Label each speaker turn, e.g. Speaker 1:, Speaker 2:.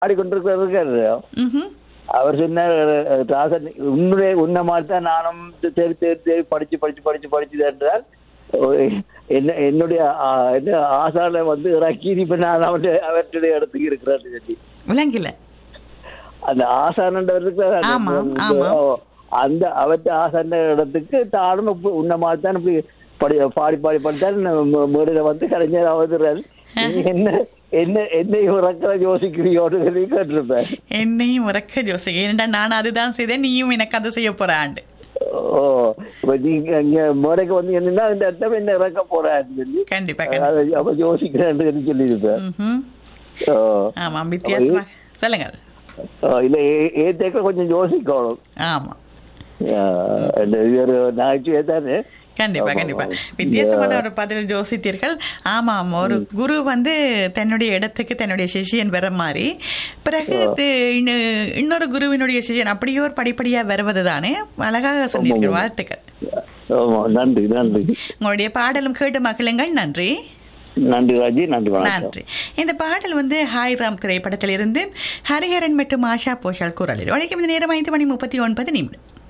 Speaker 1: ஆடிக்கொண்டிருக்கிறார் இருக்காரு
Speaker 2: ம்ஹும்.
Speaker 1: அவர் சொன்னார் அஹ், ராசன் உன்னுடைய உன்ன மாதிரி தான் நானும் தேடி தேடி தேடி படிச்சு படிச்சு படிச்சு படிச்சு என்றால் என்ன என்னுடைய ஆ- என்ன ஆசால வந்து இறக்கி இப்ப நான் அவருடைய அவற்றுடைய இடத்துக்கு இருக்கிறான்னு சொல்லி
Speaker 2: விளங்கில
Speaker 1: அந்த ஆசானண்டவர் இருக்கிறார் அந்த-
Speaker 2: ஆமாம், ஆமாம்.
Speaker 1: ஓ, அந்த அவற்றை ஆசான இடத்துக்கு தானும் இப்ப உன்ன மாதிரி தான் இப்படி படி பாடி பாடி படித்தான் மேடையில வந்து கலைஞர் அவதுறாரு நீ என்ன என்ன என்னை உறக்கிற யோசிக்கிறியோன்னு சொல்லி கேட்டிருப்பேன்
Speaker 2: என்னையும் உறக்க ஜோசி ஏன்டா நான் அதுதான் செய்தேன் நீயும் எனக்கு அதை செய்ய போறாண்டு
Speaker 1: ஓ இப்ப நீங்க இங்க மேடைக்கு வந்து என்னன்னா இந்த அர்த்தம் என்ன இறக்க போறான்னு சொல்லி
Speaker 2: கண்டிப்பா கண்டிப்பா
Speaker 1: அதை அப்ப யோசிக்கிறேன்னு சொல்லி சொல்லியிருப்பேன்
Speaker 2: ம்ஹும்.
Speaker 1: ஓ.
Speaker 2: ஆமாம் வித்தியாசமா சொல்லுங்க
Speaker 1: ஓ, இல்ல ஏ- ஏத்தேக்க கொஞ்சம் யோசிக்கணும்
Speaker 2: ஆமா
Speaker 1: ஆ, இந்த இது ஒரு நகைச்சுவை தானே
Speaker 2: கண்டிப்பா
Speaker 1: ஆமா,
Speaker 2: கண்டிப்பா
Speaker 1: ஆமா.
Speaker 2: வித்தியாசமான ஒரு பதில் ஜோசித்தீர்கள் ஆமாம் ஒரு குரு வந்து தன்னுடைய இடத்துக்கு தன்னுடைய சிஷியன் வர மாதிரி பிறகு தி- இன்னொ- இன்னொரு குருவினுடைய சிஷியன் அப்படியே ஒரு படிப்படியா வருவது தானே அழகாக சொன்னீர்கள் வாழ்த்துக்கள்
Speaker 1: ஆமா நன்றி நன்றி
Speaker 2: உங்களுடைய பாடலும் கேட்டு மகிழுங்கள் நன்றி
Speaker 1: நன்றி ராஜி நன்றி வணக்கம்
Speaker 2: நன்றி இந்த பாடல் வந்து ஹாய் ராம் திரைப்படத்திலிருந்து ஹரிஹரன் மற்றும் ஆஷா போஷால் குரலில் உழைக்கும் இந்த நேரம் ஐந்து மணி முப்பத்தி ஒன்பது நிமிடம்